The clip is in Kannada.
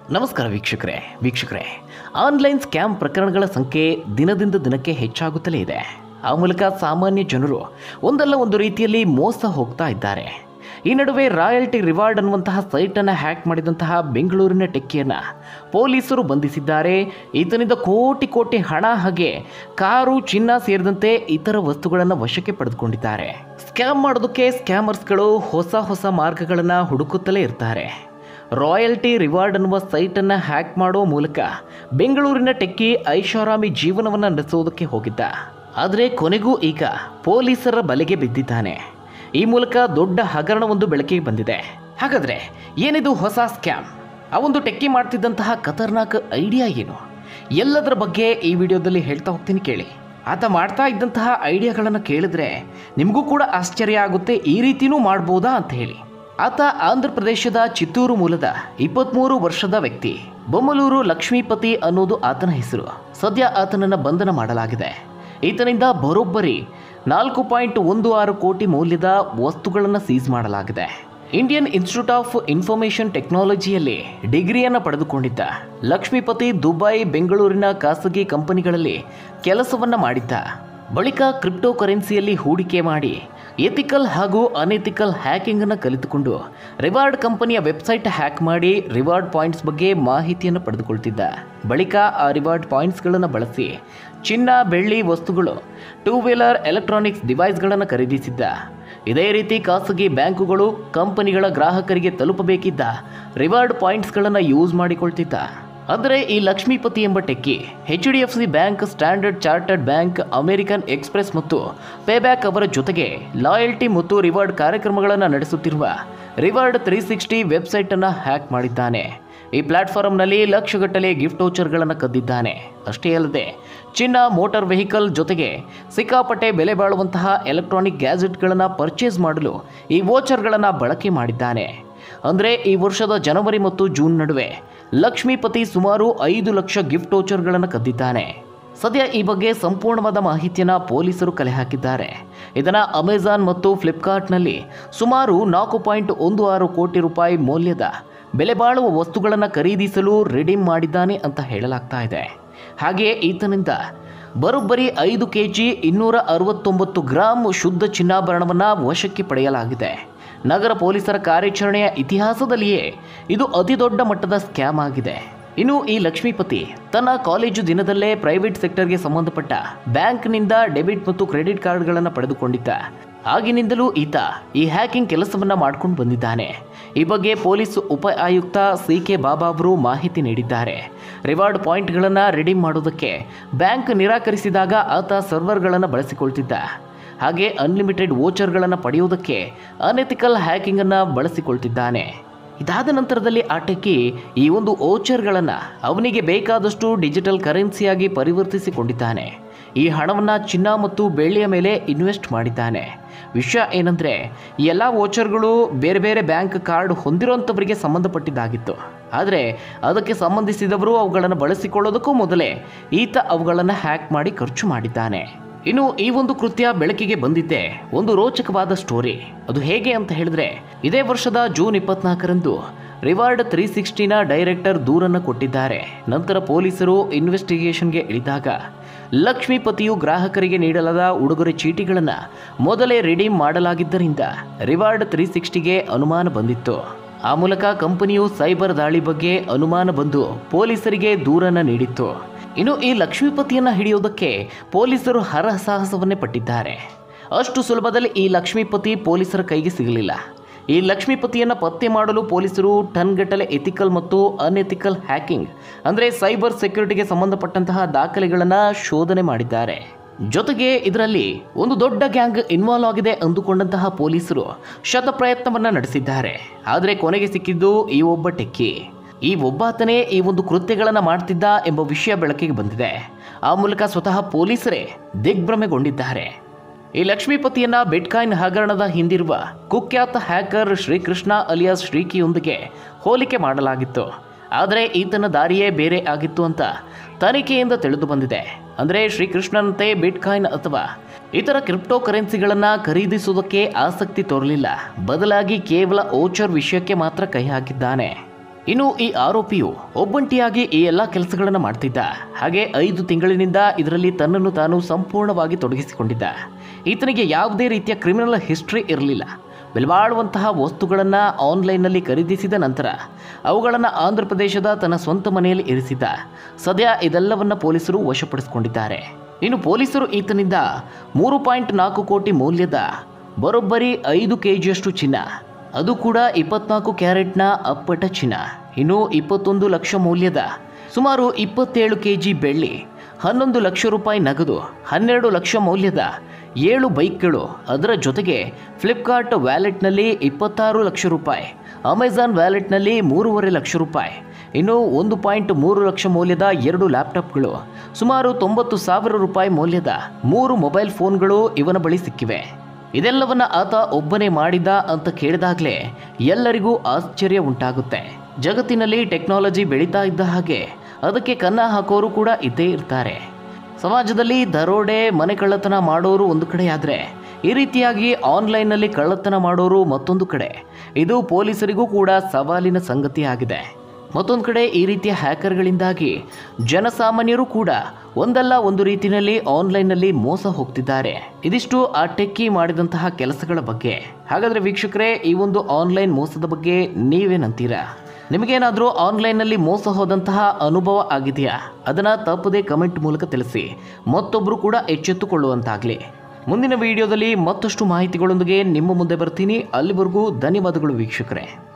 ನಮಸ್ಕಾರ ವೀಕ್ಷಕರೇ ವೀಕ್ಷಕರೇ ಆನ್ಲೈನ್ ಸ್ಕ್ಯಾಮ್ ಪ್ರಕರಣಗಳ ಸಂಖ್ಯೆ ದಿನದಿಂದ ದಿನಕ್ಕೆ ಹೆಚ್ಚಾಗುತ್ತಲೇ ಇದೆ ಆ ಮೂಲಕ ಸಾಮಾನ್ಯ ಜನರು ಒಂದಲ್ಲ ಒಂದು ರೀತಿಯಲ್ಲಿ ಮೋಸ ಹೋಗ್ತಾ ಇದ್ದಾರೆ ಈ ನಡುವೆ ರಾಯಲ್ಟಿ ರಿವಾರ್ಡ್ ಅನ್ನುವಂತಹ ಸೈಟನ್ನು ಹ್ಯಾಕ್ ಮಾಡಿದಂತಹ ಬೆಂಗಳೂರಿನ ಟೆಕ್ಕಿಯನ್ನು ಪೊಲೀಸರು ಬಂಧಿಸಿದ್ದಾರೆ ಈತನಿಂದ ಕೋಟಿ ಕೋಟಿ ಹಣ ಹಾಗೆ ಕಾರು ಚಿನ್ನ ಸೇರಿದಂತೆ ಇತರ ವಸ್ತುಗಳನ್ನು ವಶಕ್ಕೆ ಪಡೆದುಕೊಂಡಿದ್ದಾರೆ ಸ್ಕ್ಯಾಮ್ ಮಾಡೋದಕ್ಕೆ ಸ್ಕ್ಯಾಮರ್ಸ್ಗಳು ಹೊಸ ಹೊಸ ಮಾರ್ಗಗಳನ್ನು ಹುಡುಕುತ್ತಲೇ ಇರ್ತಾರೆ ರಾಯಲ್ಟಿ ರಿವಾರ್ಡ್ ಅನ್ನುವ ಸೈಟನ್ನು ಹ್ಯಾಕ್ ಮಾಡುವ ಮೂಲಕ ಬೆಂಗಳೂರಿನ ಟೆಕ್ಕಿ ಐಷಾರಾಮಿ ಜೀವನವನ್ನು ನಡೆಸೋದಕ್ಕೆ ಹೋಗಿದ್ದ ಆದರೆ ಕೊನೆಗೂ ಈಗ ಪೊಲೀಸರ ಬಲೆಗೆ ಬಿದ್ದಿದ್ದಾನೆ ಈ ಮೂಲಕ ದೊಡ್ಡ ಹಗರಣವೊಂದು ಬೆಳಕಿಗೆ ಬಂದಿದೆ ಹಾಗಾದರೆ ಏನಿದು ಹೊಸ ಸ್ಕ್ಯಾಮ್ ಆ ಒಂದು ಟೆಕ್ಕಿ ಮಾಡ್ತಿದ್ದಂತಹ ಖತರ್ನಾಕ್ ಐಡಿಯಾ ಏನು ಎಲ್ಲದರ ಬಗ್ಗೆ ಈ ವಿಡಿಯೋದಲ್ಲಿ ಹೇಳ್ತಾ ಹೋಗ್ತೀನಿ ಕೇಳಿ ಆತ ಮಾಡ್ತಾ ಇದ್ದಂತಹ ಐಡಿಯಾಗಳನ್ನು ಕೇಳಿದ್ರೆ ನಿಮಗೂ ಕೂಡ ಆಶ್ಚರ್ಯ ಆಗುತ್ತೆ ಈ ರೀತಿನೂ ಮಾಡ್ಬೋದಾ ಅಂತ ಹೇಳಿ ಆತ ಆಂಧ್ರ ಪ್ರದೇಶದ ಚಿತ್ತೂರು ಮೂಲದ ಇಪ್ಪತ್ಮೂರು ವರ್ಷದ ವ್ಯಕ್ತಿ ಬೊಮ್ಮಲೂರು ಲಕ್ಷ್ಮೀಪತಿ ಅನ್ನೋದು ಆತನ ಹೆಸರು ಸದ್ಯ ಆತನನ್ನು ಬಂಧನ ಮಾಡಲಾಗಿದೆ ಈತನಿಂದ ಬರೋಬ್ಬರಿ ನಾಲ್ಕು ಪಾಯಿಂಟ್ ಒಂದು ಆರು ಕೋಟಿ ಮೌಲ್ಯದ ವಸ್ತುಗಳನ್ನು ಸೀಸ್ ಮಾಡಲಾಗಿದೆ ಇಂಡಿಯನ್ ಇನ್ಸ್ಟಿಟ್ಯೂಟ್ ಆಫ್ ಇನ್ಫಾರ್ಮೇಷನ್ ಟೆಕ್ನಾಲಜಿಯಲ್ಲಿ ಡಿಗ್ರಿಯನ್ನು ಪಡೆದುಕೊಂಡಿದ್ದ ಲಕ್ಷ್ಮೀಪತಿ ದುಬೈ ಬೆಂಗಳೂರಿನ ಖಾಸಗಿ ಕಂಪನಿಗಳಲ್ಲಿ ಕೆಲಸವನ್ನ ಮಾಡಿದ್ದ ಬಳಿಕ ಕ್ರಿಪ್ಟೋ ಕರೆನ್ಸಿಯಲ್ಲಿ ಹೂಡಿಕೆ ಮಾಡಿ ಎಥಿಕಲ್ ಹಾಗೂ ಅನೆಥಿಕಲ್ ಹ್ಯಾಕಿಂಗನ್ನು ಕಲಿತುಕೊಂಡು ರಿವಾರ್ಡ್ ಕಂಪನಿಯ ವೆಬ್ಸೈಟ್ ಹ್ಯಾಕ್ ಮಾಡಿ ರಿವಾರ್ಡ್ ಪಾಯಿಂಟ್ಸ್ ಬಗ್ಗೆ ಮಾಹಿತಿಯನ್ನು ಪಡೆದುಕೊಳ್ತಿದ್ದ ಬಳಿಕ ಆ ರಿವಾರ್ಡ್ ಪಾಯಿಂಟ್ಸ್ಗಳನ್ನು ಬಳಸಿ ಚಿನ್ನ ಬೆಳ್ಳಿ ವಸ್ತುಗಳು ಟೂ ವೀಲರ್ ಎಲೆಕ್ಟ್ರಾನಿಕ್ಸ್ ಡಿವೈಸ್ಗಳನ್ನು ಖರೀದಿಸಿದ್ದ ಇದೇ ರೀತಿ ಖಾಸಗಿ ಬ್ಯಾಂಕುಗಳು ಕಂಪನಿಗಳ ಗ್ರಾಹಕರಿಗೆ ತಲುಪಬೇಕಿದ್ದ ರಿವಾರ್ಡ್ ಪಾಯಿಂಟ್ಸ್ಗಳನ್ನು ಯೂಸ್ ಮಾಡಿಕೊಳ್ತಿದ್ದ ಆದರೆ ಈ ಲಕ್ಷ್ಮೀಪತಿ ಎಂಬ techie H D F C bank Standard Chartered bank American Express ಮತ್ತು ಪೇಬ್ಯಾಕ್ ಅವರ ಜೊತೆಗೆ ಲಾಯಲ್ಟಿ ಮತ್ತು ರಿವಾರ್ಡ್ ಕಾರ್ಯಕ್ರಮಗಳನ್ನು ನಡೆಸುತ್ತಿರುವ ರಿವಾರ್ಡ್ ತ್ರೀ ಸಿಕ್ಸ್ಟಿ ವೆಬ್ಸೈಟನ್ನು ಹ್ಯಾಕ್ ಮಾಡಿದ್ದಾನೆ ಈ ಪ್ಲಾಟ್ಫಾರ್ಮ್ನಲ್ಲಿ ಲಕ್ಷಗಟ್ಟಲೆ ಗಿಫ್ಟ್ ವೋಚರ್ಗಳನ್ನು ಕದ್ದಿದ್ದಾನೆ ಅಷ್ಟೇ ಅಲ್ಲದೆ ಚಿನ್ನ ಮೋಟಾರ್ ವೆಹಿಕಲ್ ಜೊತೆಗೆ ಸಿಕ್ಕಾಪಟ್ಟೆ ಬೆಲೆ ಬಾಳುವಂತಹ ಎಲೆಕ್ಟ್ರಾನಿಕ್ ಗ್ಯಾಜೆಟ್ಗಳನ್ನು ಪರ್ಚೇಸ್ ಮಾಡಲು ಈ ವೋಚರ್ಗಳನ್ನು ಬಳಕೆ ಮಾಡಿದ್ದಾನೆ ಅಂದರೆ ಈ ವರ್ಷದ ಜನವರಿ ಮತ್ತು ಜೂನ್ ನಡುವೆ ಲಕ್ಷ್ಮೀಪತಿ ಸುಮಾರು ಐದು ಲಕ್ಷ ಗಿಫ್ಟ್ ವೋಚರ್ಗಳನ್ನು ಕದ್ದಿದ್ದಾನೆ ಸದ್ಯ ಈ ಬಗ್ಗೆ ಸಂಪೂರ್ಣವಾದ ಮಾಹಿತಿಯನ್ನು ಪೊಲೀಸರು ಕಲೆ ಹಾಕಿದ್ದಾರೆ ಇದನ್ನು ಅಮೆಜಾನ್ ಮತ್ತು ಫ್ಲಿಪ್ಕಾರ್ಟ್ನಲ್ಲಿ ಸುಮಾರು ನಾಲ್ಕು ಪಾಯಿಂಟ್ ಒಂದು ಆರು ಕೋಟಿ ರೂಪಾಯಿ ಮೌಲ್ಯದ ಬೆಲೆ ಬಾಳುವ ವಸ್ತುಗಳನ್ನು ಖರೀದಿಸಲು ರೆಡೀಮ್ ಮಾಡಿದ್ದಾನೆ ಅಂತ ಹೇಳಲಾಗ್ತಾ ಇದೆ ಹಾಗೆಯೇ ಈತನಿಂದ ಬರೋಬ್ಬರಿ ಐದು ಕೆ ಜಿ ಇನ್ನೂರ ಅರವತ್ತೊಂಬತ್ತು ಗ್ರಾಂ ಶುದ್ಧ ಚಿನ್ನಾಭರಣವನ್ನು ವಶಕ್ಕೆ ಪಡೆಯಲಾಗಿದೆ ನಗರ ಪೊಲೀಸರ ಕಾರ್ಯಾಚರಣೆಯ ಇತಿಹಾಸದಲ್ಲಿಯೇ ಇದು ಅತಿದೊಡ್ಡ ಮಟ್ಟದ ಸ್ಕ್ಯಾಮ್ ಆಗಿದೆ ಇನ್ನು ಈ ಲಕ್ಷ್ಮೀಪತಿ ತನ್ನ ಕಾಲೇಜು ದಿನದಲ್ಲೇ ಪ್ರೈವೇಟ್ ಸೆಕ್ಟರ್ಗೆ ಸಂಬಂಧಪಟ್ಟ ಬ್ಯಾಂಕ್ನಿಂದ ಡೆಬಿಟ್ ಮತ್ತು ಕ್ರೆಡಿಟ್ ಕಾರ್ಡ್ಗಳನ್ನು ಪಡೆದುಕೊಂಡಿದ್ದ ಆಗಿನಿಂದಲೂ ಈತ ಈ ಹ್ಯಾಕಿಂಗ್ ಕೆಲಸವನ್ನ ಮಾಡ್ಕೊಂಡು ಬಂದಿದ್ದಾನೆ ಈ ಬಗ್ಗೆ ಪೊಲೀಸ್ ಉಪ ಆಯುಕ್ತ ಸಿ ಕೆ ಬಾಬಾ ಅವರು ಮಾಹಿತಿ ನೀಡಿದ್ದಾರೆ ರಿವಾರ್ಡ್ ಪಾಯಿಂಟ್ಗಳನ್ನು ರೆಡೀಮ್ ಮಾಡೋದಕ್ಕೆ ಬ್ಯಾಂಕ್ ನಿರಾಕರಿಸಿದಾಗ ಆತ ಸರ್ವರ್ಗಳನ್ನು ಬಳಸಿಕೊಳ್ತಿದ್ದ ಹಾಗೆ ಅನ್ಲಿಮಿಟೆಡ್ ವೋಚರ್ಗಳನ್ನು ಪಡೆಯುವುದಕ್ಕೆ ಅನೆಥಿಕಲ್ ಹ್ಯಾಕಿಂಗನ್ನು ಬಳಸಿಕೊಳ್ತಿದ್ದಾನೆ ಇದಾದ ನಂತರದಲ್ಲಿ ಆ ಟೆಕ್ಕಿ ಈ ಒಂದು ಓಚರ್ಗಳನ್ನು ಅವನಿಗೆ ಬೇಕಾದಷ್ಟು ಡಿಜಿಟಲ್ ಕರೆನ್ಸಿಯಾಗಿ ಪರಿವರ್ತಿಸಿಕೊಂಡಿದ್ದಾನೆ ಈ ಹಣವನ್ನು ಚಿನ್ನ ಮತ್ತು ಬೆಳ್ಳಿಯ ಮೇಲೆ ಇನ್ವೆಸ್ಟ್ ಮಾಡಿದ್ದಾನೆ ವಿಷಯ ಏನಂದರೆ ಈ ಎಲ್ಲ ವೋಚರ್ಗಳು ಬೇರೆ ಬೇರೆ ಬ್ಯಾಂಕ್ ಕಾರ್ಡ್ ಹೊಂದಿರುವಂಥವರಿಗೆ ಸಂಬಂಧಪಟ್ಟಿದ್ದಾಗಿತ್ತು ಆದರೆ ಅದಕ್ಕೆ ಸಂಬಂಧಿಸಿದವರು ಅವುಗಳನ್ನು ಬಳಸಿಕೊಳ್ಳೋದಕ್ಕೂ ಮೊದಲೇ ಈತ ಅವುಗಳನ್ನು ಹ್ಯಾಕ್ ಮಾಡಿ ಖರ್ಚು ಮಾಡಿದ್ದಾನೆ ಇನ್ನು ಈ ಒಂದು ಕೃತ್ಯ ಬೆಳಕಿಗೆ ಬಂದಿದ್ದೆ ಒಂದು ರೋಚಕವಾದ ಸ್ಟೋರಿ ಅದು ಹೇಗೆ ಅಂತ ಹೇಳಿದ್ರೆ ಇದೇ ವರ್ಷದ ಜೂನ್ ಇಪ್ಪತ್ನಾಲ್ಕರಂದು ರಿವಾರ್ಡ್ ತ್ರೀ ಸಿಕ್ಸ್ಟಿನ ಡೈರೆಕ್ಟರ್ ದೂರನ್ನು ಕೊಟ್ಟಿದ್ದಾರೆ ನಂತರ ಪೊಲೀಸರು ಇನ್ವೆಸ್ಟಿಗೇಷನ್ಗೆ ಇಳಿದಾಗ ಲಕ್ಷ್ಮೀಪತಿಯು ಗ್ರಾಹಕರಿಗೆ ನೀಡಲಾದ ಉಡುಗೊರೆ ಚೀಟಿಗಳನ್ನು ಮೊದಲೇ ರಿಡೀಮ್ ಮಾಡಲಾಗಿದ್ದರಿಂದ ರಿವಾರ್ಡ್ ತ್ರೀ ಸಿಕ್ಸ್ಟಿಗೆ ಅನುಮಾನ ಬಂದಿತ್ತು ಆ ಮೂಲಕ ಕಂಪನಿಯು ಸೈಬರ್ ದಾಳಿ ಬಗ್ಗೆ ಅನುಮಾನ ಬಂದು ಪೊಲೀಸರಿಗೆ ದೂರನ್ನ ನೀಡಿತ್ತು ಇನ್ನು ಈ ಲಕ್ಷ್ಮೀಪತಿಯನ್ನ ಹಿಡಿಯೋದಕ್ಕೆ ಪೊಲೀಸರು ಹರಸಾಹಸವನ್ನೇ ಪಟ್ಟಿದ್ದಾರೆ ಅಷ್ಟು ಸುಲಭದಲ್ಲಿ ಈ ಲಕ್ಷ್ಮೀಪತಿ ಪೊಲೀಸರ ಕೈಗೆ ಸಿಗಲಿಲ್ಲ ಈ ಲಕ್ಷ್ಮೀಪತಿಯನ್ನು ಪತ್ತೆ ಮಾಡಲು ಪೊಲೀಸರು ಟನ್ಗಟ್ಟಲೆ ಎಥಿಕಲ್ ಮತ್ತು ಅನ್ಎಥಿಕಲ್ ಹ್ಯಾಕಿಂಗ್ ಅಂದರೆ ಸೈಬರ್ ಸೆಕ್ಯೂರಿಟಿಗೆ ಸಂಬಂಧಪಟ್ಟಂತಹ ದಾಖಲೆಗಳನ್ನು ಶೋಧನೆ ಮಾಡಿದ್ದಾರೆ ಜೊತೆಗೆ ಇದರಲ್ಲಿ ಒಂದು ದೊಡ್ಡ ಗ್ಯಾಂಗ್ ಇನ್ವಾಲ್ವ್ ಆಗಿದೆ ಅಂದುಕೊಂಡಂತಹ ಪೊಲೀಸರು ಶತಪ್ರಯತ್ನವನ್ನ ನಡೆಸಿದ್ದಾರೆ ಆದರೆ ಕೊನೆಗೆ ಸಿಕ್ಕಿದ್ದು ಈ ಒಬ್ಬ ಟೆಕ್ಕಿ ಈ ಒಬ್ಬಾತನೇ ಈ ಒಂದು ಕೃತ್ಯಗಳನ್ನು ಮಾಡ್ತಿದ್ದ ಎಂಬ ವಿಷಯ ಬೆಳಕಿಗೆ ಬಂದಿದೆ ಆ ಮೂಲಕ ಸ್ವತಃ ಪೊಲೀಸರೇ ದಿಗ್ಭ್ರಮೆಗೊಂಡಿದ್ದಾರೆ ಈ ಲಕ್ಷ್ಮೀಪತಿಯನ್ನ ಬಿಟ್ಕಾಯಿನ್ ಹಗರಣದ ಹಿಂದಿರುವ ಕುಖ್ಯಾತ ಹ್ಯಾಕರ್ ಶ್ರೀಕೃಷ್ಣ ಅಲಿಯಾಸ್ ಶ್ರೀಕಿಯೊಂದಿಗೆ ಹೋಲಿಕೆ ಮಾಡಲಾಗಿತ್ತು ಆದರೆ ಈತನ ದಾರಿಯೇ ಬೇರೆ ಆಗಿತ್ತು ಅಂತ ತನಿಖೆಯಿಂದ ತಿಳಿದು ಬಂದಿದೆ ಅಂದರೆ ಶ್ರೀಕೃಷ್ಣನಂತೆ ಬಿಟ್ಕಾಯಿನ್ ಅಥವಾ ಇತರ ಕ್ರಿಪ್ಟೋ ಕರೆನ್ಸಿಗಳನ್ನು ಖರೀದಿಸುವುದಕ್ಕೆ ಆಸಕ್ತಿ ತೋರಲಿಲ್ಲ ಬದಲಾಗಿ ಕೇವಲ ಓಚರ್ ವಿಷಯಕ್ಕೆ ಮಾತ್ರ ಕೈ ಹಾಕಿದ್ದಾನೆ ಇನ್ನು ಈ ಆರೋಪಿಯು ಒಬ್ಬಂಟಿಯಾಗಿ ಈ ಎಲ್ಲ ಕೆಲಸಗಳನ್ನು ಮಾಡ್ತಿದ್ದ ಹಾಗೆ ಐದು ತಿಂಗಳಿನಿಂದ ಇದರಲ್ಲಿ ತನ್ನನ್ನು ತಾನು ಸಂಪೂರ್ಣವಾಗಿ ತೊಡಗಿಸಿಕೊಂಡಿದ್ದ ಈತನಿಗೆ ಯಾವುದೇ ರೀತಿಯ ಕ್ರಿಮಿನಲ್ ಹಿಸ್ಟ್ರಿ ಇರಲಿಲ್ಲ ಬೆಲೆಬಾಳುವಂತಹ ವಸ್ತುಗಳನ್ನು ಆನ್ಲೈನ್ನಲ್ಲಿ ಖರೀದಿಸಿದ ನಂತರ ಅವುಗಳನ್ನು ಆಂಧ್ರ ಪ್ರದೇಶದ ತನ್ನ ಸ್ವಂತ ಮನೆಯಲ್ಲಿ ಇರಿಸಿದ್ದ ಸದ್ಯ ಇದೆಲ್ಲವನ್ನ ಪೊಲೀಸರು ವಶಪಡಿಸಿಕೊಂಡಿದ್ದಾರೆ ಇನ್ನು ಪೊಲೀಸರು ಈತನಿಂದ ಮೂರು ಪಾಯಿಂಟ್ ನಾಲ್ಕು ಕೋಟಿ ಮೌಲ್ಯದ ಬರೋಬ್ಬರಿ ಐದು ಕೆಜಿಯಷ್ಟು ಚಿನ್ನ ಅದು ಕೂಡ ಇಪ್ಪತ್ನಾಲ್ಕು ಕ್ಯಾರೆಟ್ನ ಅಪ್ಪಟ ಚಿನ್ನ ಇನ್ನು ಇಪ್ಪತ್ತೊಂದು ಲಕ್ಷ ಮೌಲ್ಯದ ಸುಮಾರು ಇಪ್ಪತ್ತೇಳು ಕೆಜಿ ಬೆಳ್ಳಿ ಹನ್ನೊಂದು ಲಕ್ಷ ರೂಪಾಯಿ ನಗದು ಹನ್ನೆರಡು ಲಕ್ಷ ಮೌಲ್ಯದ ಏಳು ಬೈಕ್ಗಳು ಅದರ ಜೊತೆಗೆ ಫ್ಲಿಪ್ಕಾರ್ಟ್ ವ್ಯಾಲೆಟ್ನಲ್ಲಿ ಇಪ್ಪತ್ತಾರು ಲಕ್ಷ ರೂಪಾಯಿ ಅಮೆಜಾನ್ ವ್ಯಾಲೆಟ್ನಲ್ಲಿ ಮೂರುವರೆ ಲಕ್ಷ ರೂಪಾಯಿ ಇನ್ನು ಒಂದು ಪಾಯಿಂಟ್ ಮೂರು ಲಕ್ಷ ಮೌಲ್ಯದ ಎರಡು ಲ್ಯಾಪ್ಟಾಪ್ಗಳು ಸುಮಾರು ತೊಂಬತ್ತು ಸಾವಿರ ರೂಪಾಯಿ ಮೌಲ್ಯದ ಮೂರು ಮೊಬೈಲ್ ಫೋನ್ಗಳು ಇವನ ಬಳಿ ಸಿಕ್ಕಿವೆ ಇದೆಲ್ಲವನ್ನ ಆತ ಒಬ್ಬನೇ ಮಾಡಿದ ಅಂತ ಕೇಳಿದಾಗಲೇ ಎಲ್ಲರಿಗೂ ಆಶ್ಚರ್ಯ ಉಂಟಾಗುತ್ತೆ ಜಗತ್ತಿನಲ್ಲಿ ಟೆಕ್ನಾಲಜಿ ಬೆಳೀತಾ ಇದ್ದ ಹಾಗೆ ಅದಕ್ಕೆ ಕನ್ನ ಹಾಕೋರು ಕೂಡ ಇದ್ದೇ ಇರ್ತಾರೆ ಸಮಾಜದಲ್ಲಿ ದರೋಡೆ ಮನೆ ಕಳ್ಳತನ ಮಾಡೋರು ಒಂದು ಕಡೆ ಆದರೆ ಈ ರೀತಿಯಾಗಿ ಆನ್ಲೈನ್ನಲ್ಲಿ ಕಳ್ಳತನ ಮಾಡೋರು ಮತ್ತೊಂದು ಕಡೆ ಇದು ಪೊಲೀಸರಿಗೂ ಕೂಡ ಸವಾಲಿನ ಸಂಗತಿಯಾಗಿದೆ ಮತ್ತೊಂದು ಕಡೆ ಈ ರೀತಿಯ ಹ್ಯಾಕರ್ಗಳಿಂದಾಗಿ ಜನಸಾಮಾನ್ಯರು ಕೂಡ ಒಂದಲ್ಲ ಒಂದು ರೀತಿಯಲ್ಲಿ ಆನ್ಲೈನ್ನಲ್ಲಿ ಮೋಸ ಹೋಗ್ತಿದ್ದಾರೆ ಇದಿಷ್ಟು ಆ ಟೆಕ್ಕಿ ಮಾಡಿದಂತಹ ಕೆಲಸಗಳ ಬಗ್ಗೆ ಹಾಗಾದರೆ ವೀಕ್ಷಕರೇ ಈ ಒಂದು ಆನ್ಲೈನ್ ಮೋಸದ ಬಗ್ಗೆ ನೀವೇನಂತೀರಾ ನಿಮಗೇನಾದರೂ ಆನ್ಲೈನ್ನಲ್ಲಿ ಮೋಸ ಹೋದಂತಹ ಅನುಭವ ಆಗಿದೆಯಾ ಅದನ್ನು ತಪ್ಪದೇ ಕಮೆಂಟ್ ಮೂಲಕ ತಿಳಿಸಿ ಮತ್ತೊಬ್ಬರು ಕೂಡ ಎಚ್ಚೆತ್ತುಕೊಳ್ಳುವಂತಾಗಲಿ ಮುಂದಿನ ವಿಡಿಯೋದಲ್ಲಿ ಮತ್ತಷ್ಟು ಮಾಹಿತಿಗಳೊಂದಿಗೆ ನಿಮ್ಮ ಮುಂದೆ ಬರ್ತೀನಿ ಅಲ್ಲಿವರೆಗೂ ಧನ್ಯವಾದಗಳು ವೀಕ್ಷಕರೇ